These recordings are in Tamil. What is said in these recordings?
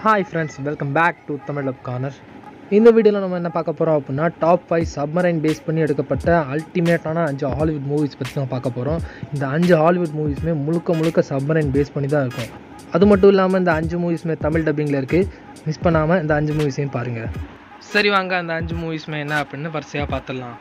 Hi friends welcome back to Tamil up corner இந்த வீடியோவில் நம்ம என்ன பார்க்க போகிறோம் அப்படின்னா டாப் ஃபைவ் சப்மரைன் பேஸ் பண்ணி எடுக்கப்பட்ட அல்டிமேட்டான அஞ்சு ஹாலிவுட் மூவிஸ் பற்றி தான் பார்க்க போகிறோம் இந்த அஞ்சு ஹாலிவுட் மூவிஸுமே முழுக்க முழுக்க சப்மரைன் பேஸ் பண்ணி தான் இருக்கும் அது மட்டும் இல்லாமல் இந்த அஞ்சு மூவிஸுமே தமிழ் டப்பிங்கில் இருக்குது மிஸ் பண்ணாமல் இந்த அஞ்சு மூவிஸையும் பாருங்கள் சரி வாங்க அந்த அஞ்சு மூவிஸுமே என்ன அப்படின்னு வரிசையாக பார்த்துடலாம்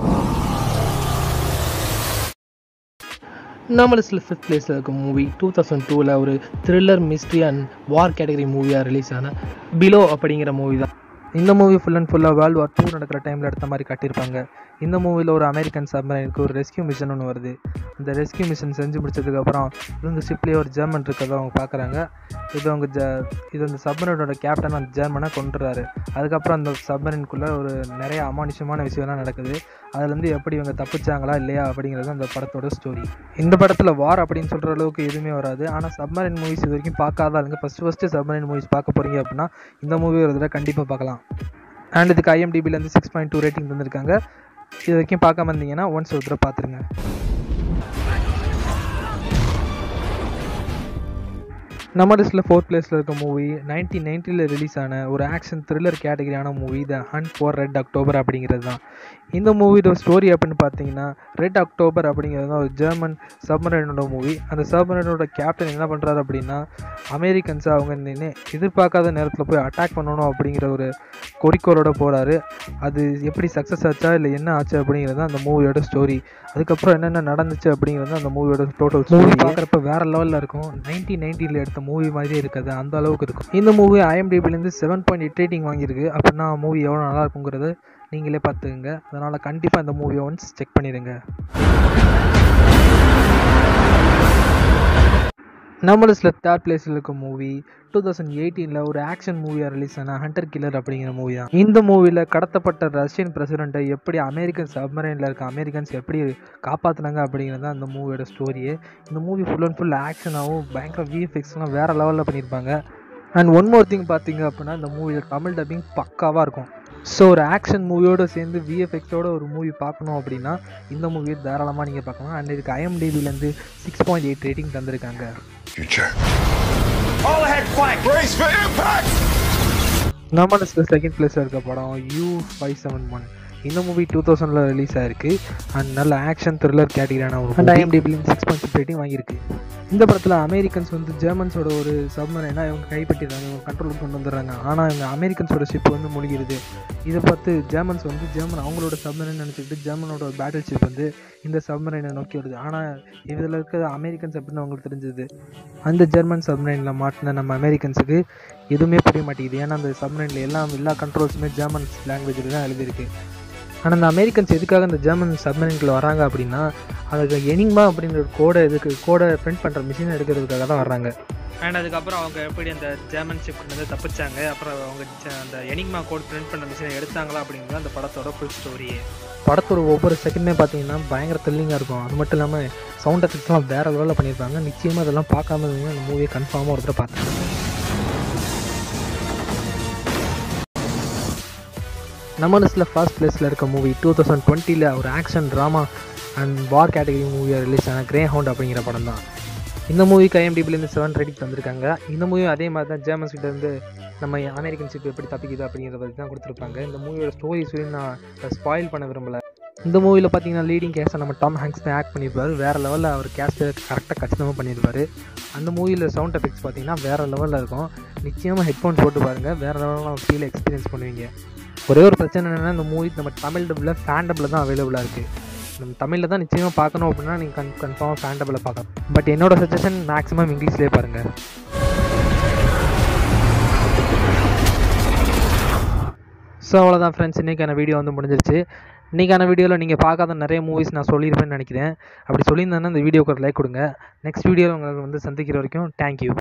நம்ம லிஸ்ட்டில் ஃபிஃப்த் பிளேஸில் இருக்க மூவி டூ தௌசண்ட் டூவில் ஒரு thriller mystery and war category மூவியாக ரிலீஸ் ஆன பிலோ அப்படிங்கிற மூவி தான் இந்த மூவி ஃபுல் அண்ட் ஃபுல்லாக வேர்ல்டு வார் டூ நடக்கிற டைமில் எடுத்த மாதிரி காட்டியிருப்பாங்க இந்த மூவியில் ஒரு அமெரிக்கன் சப்மரைனுக்கு ஒரு ரெஸ்கியூ மிஷன் ஒன்று வருது இந்த ரெஸ்கியூ மிஷன் செஞ்சு முடிச்சதுக்கப்புறம் இந்த ஷிப்லேயே ஒரு ஜெர்மன் இருக்கிறத அவங்க பார்க்குறாங்க இது அவங்க ஜ இது அந்த சப்மரைனோட கேப்டன் அந்த ஜெர்மனை கொண்டுறாரு அதுக்கப்புறம் அந்த சப்மரைனுக்குள்ளே ஒரு நிறைய அமானுஷமான விஷயம்லாம் நடக்குது அதுலேருந்து எப்படி இவங்க தப்பிச்சாங்களா இல்லையா அப்படிங்கிறது அந்த படத்தோட ஸ்டோரி இந்த படத்தில் வார் அப்படின்னு சொல்கிற அளவுக்கு எதுவுமே வராது ஆனால் சப்மரைன் மூவிஸ் இது வரைக்கும் பார்க்காதாங்க ஃபஸ்ட்டு ஃபஸ்ட்டு சப்மரைன் மூவிஸ் பார்க்க போகிறீங்க அப்படின்னா இந்த மூவி ஒரு தடவை கண்டிப்பாக பார்க்கலாம் அண்ட் இதுக்கு ஐஎம்டிபிலேருந்து சிக்ஸ் பாயிண்ட் டூ ரேட்டிங் தந்திருக்காங்க இது வரைக்கும் பார்க்காம இருந்தீங்கன்னா ஒன்ஸ் ஒரு தடவை பார்த்துருங்க நம்ம லிஸ்ட்டில் ஃபோர்த் பிளேஸில் இருக்க மூவி நைன்டீன் நைன்ட்டியில் ரிலீஸ் ஆன ஒரு ஆக்ஷன் த்ரில்லர் கேட்டகரியான movie The Hunt for Red October அப்படிங்கிறது தான் இந்த மூவியோட ஸ்டோரி அப்படின்னு பார்த்தீங்கன்னா ரெட் அக்டோபர் அப்படிங்கிறது தான் ஒரு ஜெர்மன் சப்மரைனோட மூவி அந்த சப்மரைனோட கேப்டன் என்ன பண்ணுறாரு அப்படின்னா அமெரிக்கன்ஸை அவங்க நின்று எதிர்பார்க்காத நேரத்தில் போய் அட்டாக் பண்ணணும் அப்படிங்கிற ஒரு குறிக்கோளோட போகிறாரு அது எப்படி சக்ஸஸ் ஆச்சா இல்லை என்ன ஆச்சு அப்படிங்கிறது தான் அந்த மூவியோட ஸ்டோரி அதுக்கப்புறம் என்னென்ன நடந்துச்சு அப்படிங்கிறது அந்த மூவியோட டோட்டல் மூவி பார்க்குறப்ப வேறு லெவலில் இருக்கும் நைன்டீன் நைன்டீனில் எடுத்த மூவி மாதிரியே இருக்காது அந்த அளவுக்கு இருக்கும் இந்த மூவி ஐஎம்டிபிலேருந்து செவன் பாயிண்ட் எயிட் ரேட்டிங் வாங்கியிருக்கு அப்படின்னா மூவி எவ்வளோ நல்லா இருக்குங்கிறது நீங்களே பார்த்துக்குங்க அதனால் கண்டிப்பாக இந்த மூவியை ஒன்ஸ் செக் பண்ணிடுங்க நம்ம லிஸ்ட்டில் தேர்ட் பிளேஸில் இருக்க மூவி டூ தௌசண்ட் எயிட்டீனில் ஒரு ஆக்ஷன் மூவியாக ரிலீஸ் ஆன ஹண்டர் கில்லர் அப்படிங்கிற மூவி தான் இந்த மூவியில் கடத்தப்பட்ட ரஷ்யன் பிரசிடெண்ட்டை எப்படி அமெரிக்கன் சப்மரைனில் இருக்க அமெரிக்கன்ஸ் எப்படி காப்பாற்றினாங்க அப்படிங்கிறது தான் அந்த மூவியோட ஸ்டோரியே இந்த மூவி ஃபுல் அண்ட் ஃபுல் ஆக்ஷனாகவும் பயங்கர விஎஃப்எக்ஸ்லாம் வேறு லெவலில் பண்ணியிருப்பாங்க அண்ட் ஒன் மோர் திங் பார்த்தீங்க அப்படின்னா இந்த மூவியில் தமிழ் டப்பிங் பக்காவாக இருக்கும் ஸோ ஒரு ஆக்ஷன் மூவியோடு சேர்ந்து விஎஃப்எக்ஸோட ஒரு மூவி பார்க்கணும் அப்படின்னா இந்த மூவியை தாராளமாக நீங்கள் பார்க்கலாம் அண்ட் இதுக்கு ஐஎம்டிபிலேருந்து சிக்ஸ் பாயிண்ட் எயிட் ரேட்டிங் தந்திருக்காங்க Future. All ahead flank. Brace for impact! நம்ம லிஸ்ட்டில் செகண்ட் பிளேஸில் இருக்க படம் யூ ஃபைவ் செவன் ஒன் இந்த மூவி டூ தௌசண்டில் ரிலீஸ் ஆயிருக்கு அண்ட் நல்ல ஆக்ஷன் த்ரில்லர் கேட்டகரியான ஒரு அண்ட் ஐஎம்டிபிலின் சிக்ஸ் பாயிண்ட் சிக்ஸ் ரேட்டிங் வாங்கியிருக்கு இந்த படத்தில் அமெரிக்கன்ஸ் வந்து ஜெர்மன்ஸோட ஒரு சப்மரைனா இவங்க கைப்பற்றிடுறாங்க இவங்க கண்ட்ரோலுக்கு கொண்டு வந்துடுறாங்க ஆனால் இவங்க அமெரிக்கன்ஸோட ஷிப் வந்து முழுகிடுது இதை பார்த்து ஜெர்மன்ஸ் வந்து ஜெர்மன் அவங்களோட சப்மரைன் நினச்சிக்கிட்டு ஜெர்மனோட பேட்டில் ஷிப் வந்து இந்த சப்மரைனை நோக்கி வருது ஆனால் இதில் இருக்கிற அமெரிக்கன்ஸ் அப்படின்னு அவங்களுக்கு தெரிஞ்சது அந்த ஜெர்மன் சப்மரைனில் மாட்டின நம்ம அமெரிக்கன்ஸுக்கு எதுவுமே புரிய மாட்டேங்குது ஏன்னா அந்த சப்மரைனில் எல்லாம் எல்லா கண்ட்ரோல்ஸுமே ஜெர்மன் லாங்குவேஜில் தான் எழுதியிருக்கு ஆனால் அந்த அமெரிக்கன்ஸ் எதுக்காக அந்த ஜெர்மன் சப்மரைனுக்குள்ள வராங்க அப்படின்னா அதுக்கு எனிங்மா அப்படின்ற ஒரு கோடை இதுக்கு கோடை பிரிண்ட் பண்ணுற மிஷினை எடுக்கிறதுக்காக தான் வர்றாங்க அண்ட் அதுக்கப்புறம் அவங்க எப்படி அந்த ஜெர்மன் ஷிப் வந்து தப்பிச்சாங்க அப்புறம் அவங்க ஜ- அந்த எனிங்மா கோட் பிரிண்ட் பண்ணுற மிஷினை எடுத்தாங்களா அப்படிங்கிறது அந்த படத்தோட ஃபுல் ஸ்டோரியே படத்தோட ஒவ்வொரு செகண்டுமே பார்த்தீங்கன்னா பயங்கர த்ரில்லிங்காக இருக்கும் அது மட்டும் இல்லாமல் சவுண்ட் எஃபெக்ட்ஸ்லாம் வேறு லெவலில் பண்ணியிருப்பாங்க நிச்சயமாக அதெல்லாம் பார்க்காம இருந்தீங்கன்னா அந்த மூவியை கன்ஃபார்மாக ஒரு தடவை பார்த்தேன் நம்ம லிஸ்ட்டில் ஃபர்ஸ்ட் பிளேஸில் இருக்க மூவி டூ தௌசண்ட் டுவெண்ட்டியில் ஒரு action drama and war category மூவியாக ரிலீஸ் ஆன கிரே ஹவுண்ட் அப்படிங்கிற படம் தான் இந்த மூவிக்கு ஐஎம்டிபிலேருந்து செவன் ரேட்டிங் தந்திருக்காங்க இந்த மூவியும் அதே மாதிரி தான் ஜெர்மன்ஸ் கிட்ட இருந்து நம்ம அமெரிக்கன் ஷிப் எப்படி தப்பிக்குது அப்படிங்கிறத பற்றி தான் கொடுத்துருப்பாங்க இந்த மூவியோட ஸ்டோரி சொல்லி நான் ஸ்பாயில் பண்ண விரும்பல இந்த மூவியில் பார்த்தீங்கன்னா லீடிங் கேஸை நம்ம டாம் ஹேங்க்ஸ் தான் ஆக்ட் பண்ணியிருப்பாரு வேறு லெவலில் அவர் கேஸ்ட்டை கரெக்டாக கச்சிதமாக பண்ணியிருப்பாரு அந்த மூவியில் சவுண்ட் எஃபெக்ட்ஸ் பார்த்தீங்கன்னா வேறு லெவலில் இருக்கும் நிச்சயமாக ஹெட்ஃபோன்ஸ் போட்டு பாருங்கள் வேறு லெவலில் ஃபீல் எக்ஸ்பீரியன்ஸ் பண்ணுவீங்க ஒரே ஒரு பிரச்சனை என்னென்னா இந்த மூவி நம்ம தமிழ் டப்பில் ஃபேன் டப்பில் தான் அவைலபிளாக இருக்குது நம்ம தமிழில் தான் நிச்சயமாக பார்க்கணும் அப்படின்னா நீங்கள் கன் கன்ஃபார்மாக ஃபேன் டப்பில் பார்க்கலாம் பட் என்னோட சஜஷன் மேக்ஸிமம் இங்கிலீஷ்லேயே பாருங்கள் ஸோ அவ்வளோதான் ஃப்ரெண்ட்ஸ் இன்றைக்கான வீடியோ வந்து முடிஞ்சிருச்சு இன்றைக்கான வீடியோவில் நீங்கள் பார்க்காத நிறைய மூவிஸ் நான் சொல்லியிருப்பேன்னு நினைக்கிறேன் அப்படி சொல்லியிருந்தேன்னா இந்த வீடியோக்கு ஒரு லைக் கொடுங்க நெக்ஸ்ட் வீடியோவில் உங்களை வந்து சந்திக்கிற வரைக்கும் தேங்க்யூ